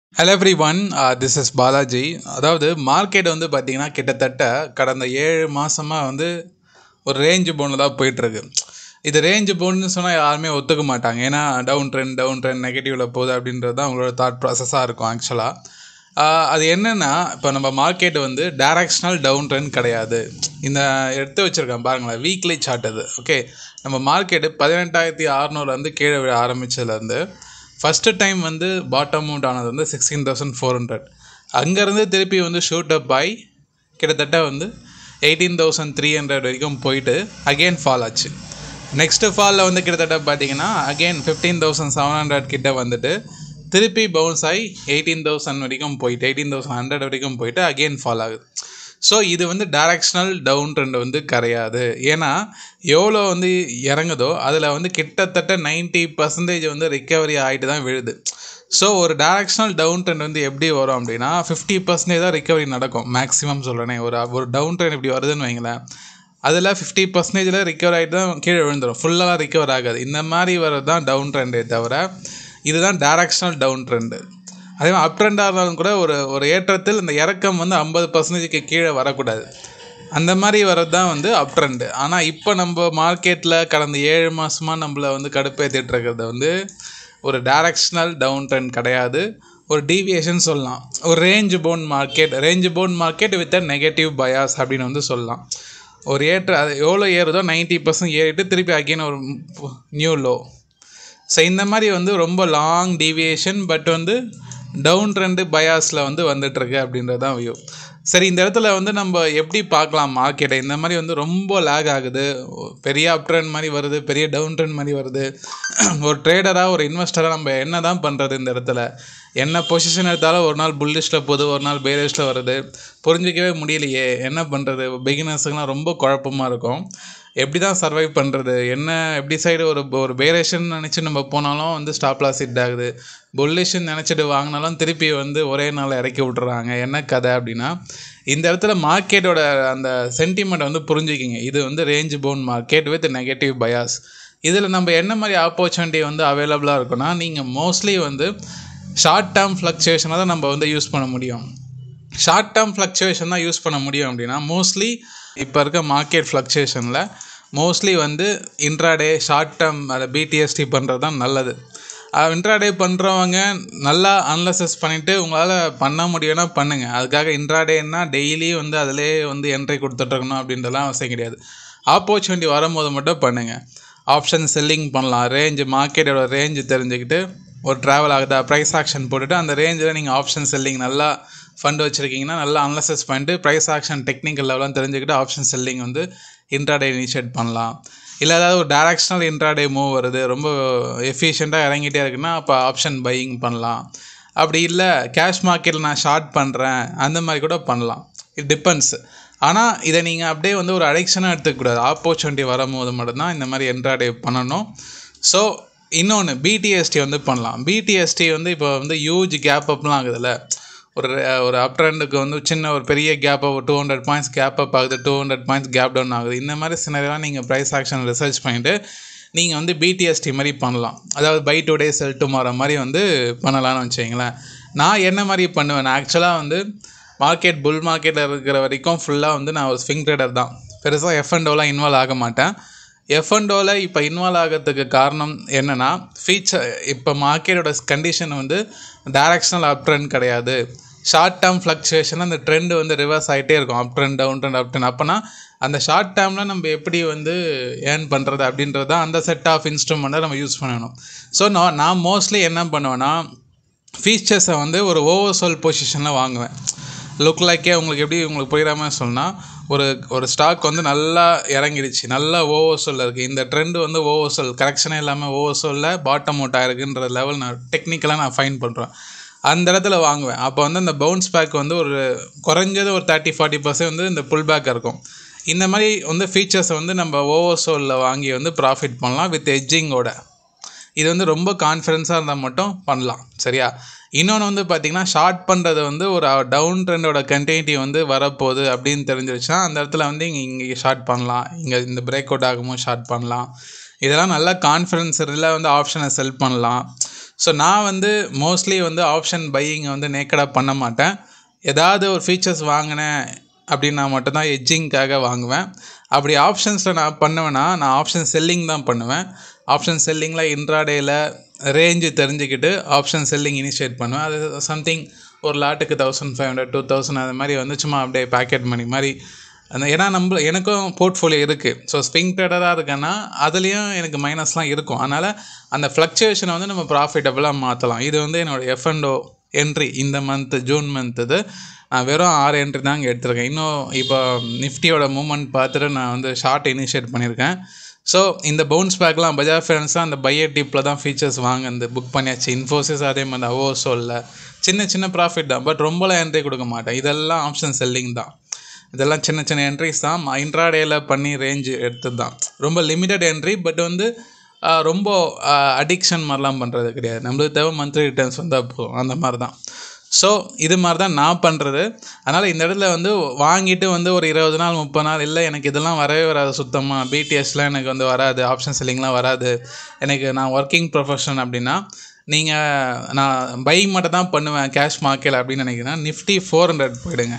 hello everyone this is Balaji அதாவது market வந்து பார்த்திங்கன்னா கிட்டத்தட்ட கடந்த ஏழு மாதமாக வந்து ஒரு ரேஞ்சு போனில் தான் போயிட்டுருக்கு இது ரேஞ்சு போன்னு சொன்னால் யாருமே ஒத்துக்க மாட்டாங்க ஏன்னா டவுன் ட்ரெண்ட் டவுன் ட்ரெண்ட் நெகட்டிவில் போகுது அப்படின்றது தான் அவங்களோட தாட் ப்ராசஸாக இருக்கும் ஆக்சுவலாக அது என்னென்னா இப்போ நம்ம மார்க்கெட் வந்து டைரக்ஷனல் டவுன் ட்ரெண்ட் கிடையாது இந்த எடுத்து வச்சுருக்கேன் பாருங்களேன் வீக்லி சார்ட் அது ஓகே நம்ம மார்க்கெட்டு பதினெட்டாயிரத்தி அறநூறுலேருந்து கீழே விழ ஆரம்பித்ததுலேருந்து ஃபஸ்ட்டு டைம் வந்து பாட்டம் அவுட் ஆனது வந்து சிக்ஸ்டீன் தௌசண்ட் ஃபோர் ஹண்ட்ரட் அங்கேருந்து திருப்பி வந்து ஷூட் அப் ஆகி கிட்டத்தட்ட வந்து எயிட்டீன் தௌசண்ட் த்ரீ ஹண்ட்ரட் வரைக்கும் போயிட்டு அகெயின் ஃபால் ஆச்சு நெக்ஸ்ட்டு ஃபாலில் வந்து கிட்டத்தட்ட பார்த்தீங்கன்னா again fifteen thousand seven hundred கிட்ட வந்துட்டு திருப்பி பவுன்ஸ் ஆகி எயிட்டீன் தௌசண்ட் வரைக்கும் போயிட்டு எயிட்டீன் தௌசண்ட் ஹண்ட்ரட் வரைக்கும் போயிட்டு அகெயின் ஃபால் ஆகுது ஸோ இது வந்து டைரக்ஷனல் டவுன் ட்ரெண்ட் வந்து கிடையாது ஏன்னா எவ்வளோ வந்து இறங்குதோ அதில் வந்து கிட்டத்தட்ட நைன்ட்டி பர்சன்டேஜ் வந்து ரிக்கவரி ஆகிட்டு தான் விழுது ஸோ ஒரு டைரக்ஷனல் டவுன் ட்ரெண்ட் வந்து எப்படி வரும் அப்படின்னா ஃபிஃப்டி பர்சன்டேஜ் தான் ரிக்கவரி நடக்கும் மேக்ஸிமம் சொல்கிறேனே ஒரு ஒரு டவுன் ட்ரெண்ட் இப்படி வருதுன்னு வைங்களேன் அதில் ஃபிஃப்டி பர்சன்டேஜில் ரிக்கவர் ஆகிட்டு தான் கீழே விழுந்துடும் ஃபுல்லாக ரிக்கவர் ஆகாது இந்த மாதிரி வர்றது தான் டவுன் ட்ரெண்டே தவிர இதுதான் டைரக்ஷனல் டவுன் ட்ரெண்டு அதே மாதிரி அப் ட்ரெண்டாக இருந்தாலும் கூட ஒரு ஒரு ஏற்றத்தில் இந்த இறக்கம் வந்து ஐம்பது பர்சன்டேஜுக்கு கீழே வரக்கூடாது அந்த மாதிரி வர்றது தான் வந்து அப் ட்ரெண்டு ஆனால் இப்போ நம்ம மார்க்கெட்டில் கடந்த ஏழு மாதமாக நம்மளை வந்து கடுப்பேற்றிட்டு இருக்கிறது வந்து ஒரு டைரக்ஷனல் டவுன் ட்ரெண்ட் கிடையாது ஒரு டீவியேஷன் சொல்லலாம் ஒரு range bound market range bound market with a negative bias அப்படின்னு வந்து சொல்லலாம் ஒரு ஏற்ற அது எவ்வளோ ஏறுதோ நைன்ட்டி பர்சன்ட் ஏறிட்டு திருப்பி அகெயின் ஒரு நியூ லோ ஸோ இந்த மாதிரி வந்து ரொம்ப லாங் டீவியேஷன் பட் வந்து டவுன் ட்ரெண்டு பயாஸில் வந்து வந்துட்டுருக்கு அப்படின்றது தான் வியூ சரி இந்த இடத்துல வந்து நம்ம எப்படி பார்க்கலாம் மார்க்கெட்டை இந்த மாதிரி வந்து ரொம்ப லேக் ஆகுது பெரிய அப் ட்ரெண்ட் மாதிரி வருது பெரிய டவுன் ட்ரெண்ட் மாதிரி வருது ஒரு ட்ரேடராக ஒரு இன்வெஸ்டராக நம்ம என்ன தான் பண்ணுறது இந்த இடத்துல என்ன பொசிஷன் எடுத்தாலும் ஒரு நாள் புல்லிஷில் போகுது ஒரு நாள் பேரிஷில் வருது புரிஞ்சிக்கவே முடியலையே என்ன பண்ணுறது பிகினர்ஸுக்குலாம் ரொம்ப குழப்பமாக இருக்கும் எப்படி தான் சர்வைவ் பண்ணுறது என்ன எப்படி சைடு ஒரு ஒரு பேரேஷன் நினச்சி நம்ம போனாலும் வந்து ஸ்டாப் லாஸ் ஹிட் ஆகுது புல்லிஷன் நினச்சிட்டு வாங்கினாலும் திருப்பி வந்து ஒரே நாள் இறக்கி விட்றாங்க என்ன கதை அப்படின்னா இந்த இடத்துல மார்க்கெட்டோட அந்த சென்டிமெண்ட் வந்து புரிஞ்சுக்கிங்க இது வந்து range bound market with negative bias இதில் நம்ம என்ன மாதிரி ஆப்பர்ச்சுனிட்டி வந்து அவைலபிளாக இருக்குன்னா நீங்கள் மோஸ்ட்லி வந்து ஷார்ட் டேர்ம் ஃப்ளக்சுவேஷனை தான் நம்ம வந்து யூஸ் பண்ண முடியும் ஷார்ட் டேர்ம் ஃப்ளக்சுவேஷன் தான் யூஸ் பண்ண முடியும் அப்படின்னா மோஸ்ட்லி இப்போ இருக்க மார்க்கெட் ஃப்ளக்சுவேஷனில் மோஸ்ட்லி வந்து இன்ட்ராடே ஷார்ட் டேர்ம் அதை பிடிஎஸ்டி பண்ணுறது தான் நல்லது இன்ட்ராடே பண்ணுறவங்க நல்லா அனலைசஸ் பண்ணிவிட்டு உங்களால் பண்ண முடியும்னா பண்ணுங்கள் அதுக்காக இன்ட்ராடேன்னா டெய்லி வந்து அதிலே வந்து என்ட்ரி கொடுத்துட்ருக்கணும் அப்படின்றலாம் அவசியம் கிடையாது ஆப்பர்ச்சுனிட்டி வரும்போது மட்டும் பண்ணுங்கள் ஆப்ஷன் செல்லிங் பண்ணலாம் ரேஞ்சு மார்க்கெட்டோட ரேஞ்சு தெரிஞ்சுக்கிட்டு ஒரு ட்ராவல் ஆகுதா ப்ரைஸ் ஆக்ஷன் போட்டுட்டு அந்த ரேஞ்சில் நீங்கள் ஆப்ஷன் செல்லிங் நல்லா ஃபண்ட் வச்சுருக்கீங்கன்னா நல்லா அனலைசஸ் பண்ணிட்டு ப்ரைஸ் ஆக்ஷன் டெக்னிக்கல் லெவலாம் தெரிஞ்சுக்கிட்டு ஆப்ஷன் செல்லிங் வந்து இன்ட்ராடே இனிஷியேட் பண்ணலாம் இல்லை ஏதாவது ஒரு டேரக்ஷனல் இன்ட்ராடே மூவ் வருது ரொம்ப எஃபிஷியண்ட்டாக இறங்கிட்டே இருக்குன்னா அப்போ ஆப்ஷன் பையிங் பண்ணலாம் அப்படி இல்லை கேஷ் மார்க்கெட்டில் நான் ஷார்ட் பண்ணுறேன் அந்த மாதிரி கூட பண்ணலாம் இட் டிபெண்ட்ஸ் ஆனால் இதை நீங்கள் அப்படியே வந்து ஒரு அடிக்ஷனாக எடுத்துக்கக்கூடாது ஆப்பர்ச்சுனிட்டி வரும்போது மட்டும்தான் இந்த மாதிரி என்ட்ராடே பண்ணணும் ஸோ இன்னொன்று பிடிஎஸ்டி வந்து பண்ணலாம் பிடிஎஸ்டி வந்து இப்போ வந்து ஹியூஜ் கேப் அப்லாம் ஆகுதுல்ல ஒரு ஒரு அப் ட்ரெண்டுக்கு வந்து சின்ன ஒரு பெரிய gap up two hundred points gap up ஆகுது two hundred points gap down ஆகுது இந்த மாதிரி சின்னதெல்லாம் நீங்கள் ப்ரைஸ் ஆக்ஷன் ரிசர்ச் பண்ணிவிட்டு நீங்கள் வந்து பிடிஎஸ்டி மாதிரி பண்ணலாம் அதாவது buy today sell tomorrow மாதிரி வந்து பண்ணலாம்னு வச்சுங்களேன் நான் என்ன மாதிரி பண்ணுவேன் ஆக்சுவலாக வந்து மார்க்கெட் புல் மார்க்கெட்டில் இருக்கிற வரைக்கும் ஃபுல்லாக வந்து நான் ஒரு ஸ்விங் ட்ரேடர் தான் பெருசாக எஃப் அண்ட் ஓலாம் இன்வால்வ் ஆக மாட்டேன் எஃப் அண்ட் ஓவில் இப்போ இன்வால்வ் ஆகிறதுக்கு காரணம் என்னென்னா ஃபீச்சர் இப்போ மார்க்கெட்டோட கண்டிஷன் வந்து டைரக்ஷனல் அப் ட்ரெண்ட் கிடையாது ஷார்ட் டேர்ம் ஃப்ளக்சுவேஷன் அந்த ட்ரெண்டு வந்து ரிவர்ஸ் ஆகிட்டே இருக்கும் up trend down trend up trend அப்போனா அந்த ஷார்ட் டேர்மில் நம்ம எப்படி வந்து ஏர்ன் பண்ணுறது அப்படின்றது தான் அந்த செட் ஆஃப் இன்ஸ்ட்ருமெண்ட்டை நம்ம யூஸ் பண்ணணும் ஸோ நான் நான் மோஸ்ட்லி என்ன பண்ணுவேன்னா ஃபீச்சர்ஸை வந்து ஒரு ஓவர்சோல் பொசிஷனில் வாங்குவேன் லுக் லைக்கே உங்களுக்கு எப்படி உங்களுக்கு புரிகிற மாதிரி சொன்னால் ஒரு ஒரு ஸ்டாக் வந்து நல்லா இறங்கிடுச்சு நல்லா ஓவர்சோலில் இருக்குது இந்த ட்ரெண்டு வந்து ஓவர்சோல் கரெக்ஷனே இல்லாமல் ஓவர்சோலில் பாட்டம் அவுட் ஆகிருக்குன்ற லெவல் நான் டெக்னிக்கலாக நான் ஃபைன் பண்ணுறேன் அந்த இடத்துல வாங்குவேன் அப்போ வந்து அந்த பவுன்ஸ் பேக் வந்து ஒரு குறைஞ்சது ஒரு தேர்ட்டி ஃபார்ட்டி பர்சன்ட் வந்து இந்த புல் பேக் இருக்கும் இந்த மாதிரி வந்து ஃபீச்சர்ஸை வந்து நம்ம ஓவர்சோலில் வாங்கி வந்து ப்ராஃபிட் பண்ணலாம் வித் எட்ஜிங்கோட இது வந்து ரொம்ப கான்ஃபிடென்ஸாக இருந்தால் மட்டும் பண்ணலாம் சரியா இன்னொன்று வந்து பார்த்திங்கன்னா ஷார்ட் பண்ணுறது வந்து ஒரு டவுன் ட்ரெண்டோட கண்டினியூட்டி வந்து வரப்போகுது அப்படின்னு தெரிஞ்சிருச்சுன்னா அந்த இடத்துல வந்து இங்கே இங்கே ஷார்ட் பண்ணலாம் இங்கே இந்த பிரேக் அவுட் ஆகும்போது ஷார்ட் பண்ணலாம் இதெல்லாம் நல்லா கான்ஃபிடென்ஸ் இதில் வந்து ஆப்ஷனை செல் பண்ணலாம் ஸோ நான் வந்து மோஸ்ட்லி வந்து ஆப்ஷன் பையிங்கை வந்து நேக்கடாக பண்ண மாட்டேன் ஏதாவது ஒரு ஃபீச்சர்ஸ் வாங்கினேன் அப்படின்னா மட்டும்தான் எட்ஜிங்க்காக வாங்குவேன் அப்படி ஆப்ஷன்ஸில் நான் பண்ணுவேன்னா நான் ஆப்ஷன் செல்லிங் தான் பண்ணுவேன் ஆப்ஷன் செல்லிங்கில் இன்ட்ராடேயில் ரேஞ்சு தெரிஞ்சுக்கிட்டு ஆப்ஷன் செல்லிங் இனிஷியேட் பண்ணுவேன் அது சம்திங் ஒரு லாட்டுக்கு thousand five hundred two thousand அது மாதிரி வந்து சும்மா அப்படியே பேக்கெட் மணி மாதிரி அந்த ஏன்னா நம்ம எனக்கும் போர்ட்ஃபோலியோ இருக்குது ஸோ ஸ்விங் ட்ரேடராக இருக்கேன்னா அதுலேயும் எனக்கு மைனஸ்லாம் இருக்கும் அதனால் அந்த ஃப்ளக்சுவேஷனை வந்து நம்ம ப்ராஃபிட்டபுளாக மாற்றலாம் இது வந்து என்னோடய எஃப்என்டோ என்ட்ரி இந்த மந்த்து ஜூன் மந்த் இது நான் வெறும் ஆறு என்ட்ரி தான் இங்கே எடுத்திருக்கேன் இன்னும் இப்போ நிஃப்டியோட மூமெண்ட் பார்த்துட்டு நான் வந்து ஷார்ட் இனிஷியேட் பண்ணியிருக்கேன் ஸோ இந்த பவுன்ஸ் பேக்லாம் பஜாஜ் ஃபைனான்ஸாக அந்த பைய டிப்பில் தான் ஃபீச்சர்ஸ் வாங்க இந்த புக் பண்ணியாச்சு இன்ஃபோசிஸ் அதே மாதிரி தான் ஓசோலில் சின்ன சின்ன ப்ராஃபிட் தான் பட் ரொம்பலாம் என்ட்ரி கொடுக்க மாட்டேன் இதெல்லாம் ஆப்ஷன் செல்லிங் தான் இதெல்லாம் சின்ன சின்ன என்ட்ரிஸ் தான் இன்ட்ராடேயில் பண்ணி ரேஞ்சு எடுத்தது தான் ரொம்ப லிமிட்டட் என்ட்ரி பட் வந்து ஆஹ், ரொம்ப அடிக்ஷன் மாதிரிலாம் பண்ணுறது கிடையாது நம்மளுக்கு தேவை மந்த்லி ரிட்டர்ன்ஸ் வந்தால் போதும் அந்த மாதிரி தான் ஸோ இது மாதிரி தான் நான் பண்ணுறது அதனால் இந்த இடத்துல வந்து வாங்கிட்டு வந்து ஒரு இருபது நாள் முப்பது நாள் இல்லை எனக்கு இதெல்லாம் வரவே வராது சுத்தமாக பிடிஎஸ்லாம் எனக்கு வந்து வராது ஆப்ஷன் செல்லிங்லாம் வராது எனக்கு நான் ஒர்க்கிங் ப்ரொஃபஷன் அப்படின்னா நீங்கள் நான் பை மட்டும் தான் பண்ணுவேன் கேஷ் மார்க்கெட் அப்படின்னு நினைக்கிறேன் நிஃப்டி ஃபோர் ஹண்ட்ரட் போயிடுங்க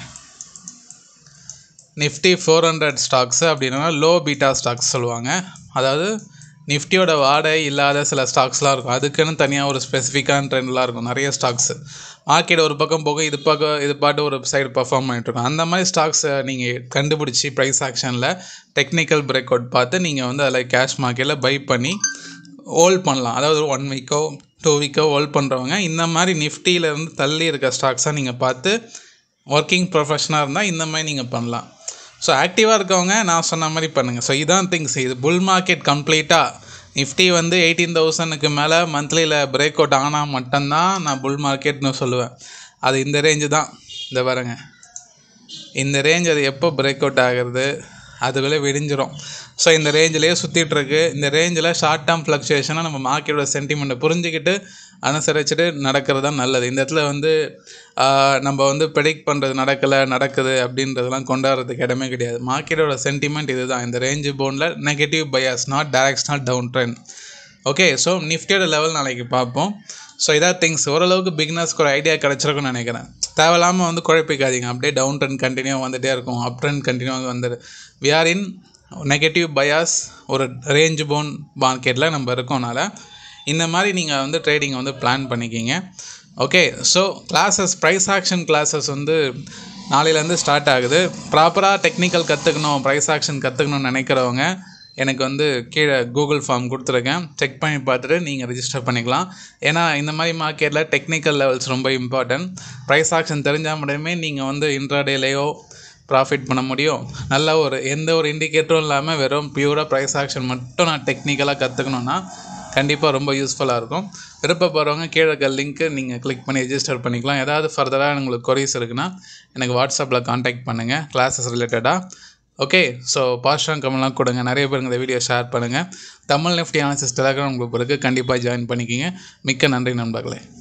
நிஃப்டி ஃபோர் ஹண்ட்ரட் ஸ்டாக்ஸு அப்படின்னா லோ பீட்டா ஸ்டாக்ஸ் சொல்லுவாங்க அதாவது நிஃப்டியோட வாடகை இல்லாத சில ஸ்டாக்ஸ்லாம் இருக்கும் அதுக்குன்னு தனியாக ஒரு ஸ்பெசிஃபிக்கான ட்ரெண்ட்லாம் இருக்கும் நிறைய ஸ்டாக்ஸு மார்க்கெட் ஒரு பக்கம் போக இது பக்கம் இது பாட்டு ஒரு சைடு பர்ஃபார்ம் பண்ணிட்டு இருக்கும் அந்த மாதிரி ஸ்டாக்ஸை நீங்கள் கண்டுபிடிச்சி ப்ரைஸ் ஆக்ஷனில் டெக்னிக்கல் பிரேக் அவுட் பார்த்து நீங்கள் வந்து அதில் கேஷ் மார்க்கெட்டில் பை பண்ணி ஹோல்ட் பண்ணலாம் அதாவது ஒன் வீக்கோ டூ வீக்கோ ஹோல்ட் பண்ணுறவங்க இந்த மாதிரி நிஃப்டியிலேருந்து தள்ளி இருக்க ஸ்டாக்ஸாக நீங்கள் பார்த்து ஒர்க்கிங் ப்ரொஃபஷனாக இருந்தால் இந்த மாதிரி நீங்கள் பண்ணலாம் ஸோ ஆக்டிவாக இருக்கவங்க நான் சொன்ன மாதிரி பண்ணுங்கள் ஸோ இதான் திங்ஸ் இது புல் மார்க்கெட் கம்ப்ளீட்டாக நிஃப்டி வந்து எயிட்டீன் தௌசண்ட்க்கு மேலே மந்த்லியில் பிரேக் அவுட் ஆனால் மட்டும்தான் நான் புல் மார்க்கெட்னு சொல்லுவேன் அது இந்த ரேஞ்சு தான் இந்த பாருங்க இந்த ரேஞ்ச் அது எப்போ பிரேக் அவுட் ஆகுறது அதுக்குள்ளே விடிஞ்சிரும் ஸோ இந்த ரேஞ்சிலேயே சுற்றிட்டுருக்கு இந்த ரேஞ்சில் ஷார்ட் டேர்ம் ஃப்ளக்சுவேஷனாக நம்ம மார்க்கெட்டோட சென்டிமெண்ட்டை புரிஞ்சுக்கிட்டு அனுசரிச்சுட்டு நடக்கிறது தான் நல்லது இந்த இடத்துல வந்து ஆஹ், நம்ம வந்து ப்ரெடிக்ட் பண்ணுறது நடக்கலை நடக்குது அப்படின்றதெல்லாம் கொண்டாடுறதுக்கு இடமே கிடையாது மார்க்கெட்டோட சென்டிமெண்ட் இதுதான் இந்த ரேஞ்சு போனில் negative bias not directional down trend okay so நிஃப்டியோட லெவல் நாளைக்கு பார்ப்போம் ஸோ இதாக திங்ஸ் ஓரளவுக்கு பிகினர்ஸ்க்கு ஒரு ஐடியா கிடச்சிருக்குன்னு நினைக்கிறேன் தேவையில்லாமல் வந்து குழப்பிக்காதீங்க அப்படியே டவுன் ட்ரெண்ட் கண்டினியூ வந்துகிட்டே இருக்கும் அப் ட்ரெண்ட் கண்டினியூ வந்துடு we are in negative bias ஒரு ரேஞ்ச் போன் மார்க்கெட்டில் நம்ம இருக்கோம்னால இந்த மாதிரி நீங்கள் வந்து ட்ரேடிங் வந்து பிளான் பண்ணிக்கிங்க okay so classes price action classes வந்து நாளையிலேருந்து ஸ்டார்ட் ஆகுது ப்ராப்பராக டெக்னிக்கல் கற்றுக்கணும் ப்ரைஸ் ஆக்ஷன் கற்றுக்கணும்னு நினைக்கிறவங்க எனக்கு வந்து கீழே கூகுள் ஃபார்ம் கொடுத்துருக்கேன் செக் பண்ணி பார்த்துட்டு நீங்கள் ரிஜிஸ்டர் பண்ணிக்கலாம் ஏன்னா இந்த மாதிரி மார்க்கெட்டில் டெக்னிக்கல் லெவல்ஸ் ரொம்ப இம்பார்ட்டன்ட் ப்ரைஸ் ஆக்ஷன் தெரிஞ்சால் மட்டுமே நீங்கள் வந்து இன்ட்ராடேலேயோ ப்ராஃபிட் பண்ண முடியும் நல்ல ஒரு எந்த ஒரு இண்டிகேட்டரும் இல்லாமல் வெறும் பியூராக ப்ரைஸ் ஆக்ஷன் மட்டும் நான் டெக்னிக்கலாக கற்றுக்கணுன்னா கண்டிப்பாக ரொம்ப யூஸ்ஃபுல்லாக இருக்கும் விருப்பப்படுறவங்க கீழே இருக்க லிங்க்கு நீங்கள் கிளிக் பண்ணி ரெஜிஸ்டர் பண்ணிக்கலாம் ஏதாவது ஃபர்தராக உங்களுக்கு கொரிஸ் இருக்குன்னா எனக்கு வாட்ஸ்அப்பில் காண்டாக்ட் பண்ணுங்கள் கிளாஸஸ் ரிலேட்டடாக ஓகே ஸோ பாஸ்டாங் கமெண்ட்லாம் கொடுங்க நிறைய பேருக்கு இந்த வீடியோ ஷேர் பண்ணுங்கள் Tamil Nifty analysis Telegram group இருக்குது கண்டிப்பாக ஜாயின் பண்ணிக்கிங்க மிக்க நன்றி நண்பர்களே